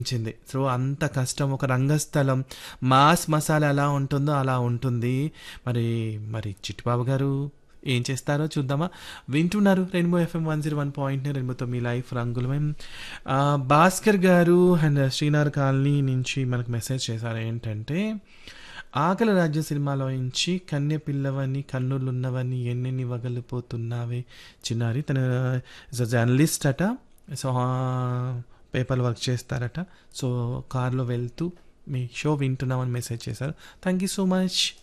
చింది. సో, అంత కష్టం ఒక రంగస్థలం, మాస్ మసాలా ఎలా ఉంటుందో అలా ఉంటుంది. మరి, మరి చిట్టిబాబు గారు ఏం చేస్తారో చూద్దామా? వింటున్నారు రెయిన్బో ఎఫ్ఎం 101.9 రెయిన్బోతో మీ లైఫ్ రంగులమయం. ఆహ్, భాస్కర్ గారు అండ్ శ్రీనగర్ కాలనీ నుంచి మనకు మెసేజ్ చేశారు ఏంటంటే, 'ఆకలి రాజ్యం' సినిమాలో నుంచి 'కన్నె పిల్లవని కన్నులున్నవని ఎన్నెన్ని వగలిపోతున్నావే చిన్నారి' తను ఈస్ ఎ జర్నలిస్ట్ అట. సో, ఆహ్, పేపర్‌లో వర్క్ చేస్తారట. సో, కార్‌లో వెళ్తూ మీ షో వింటున్నామని మెసేజ్ చేశారు. Thank you so much.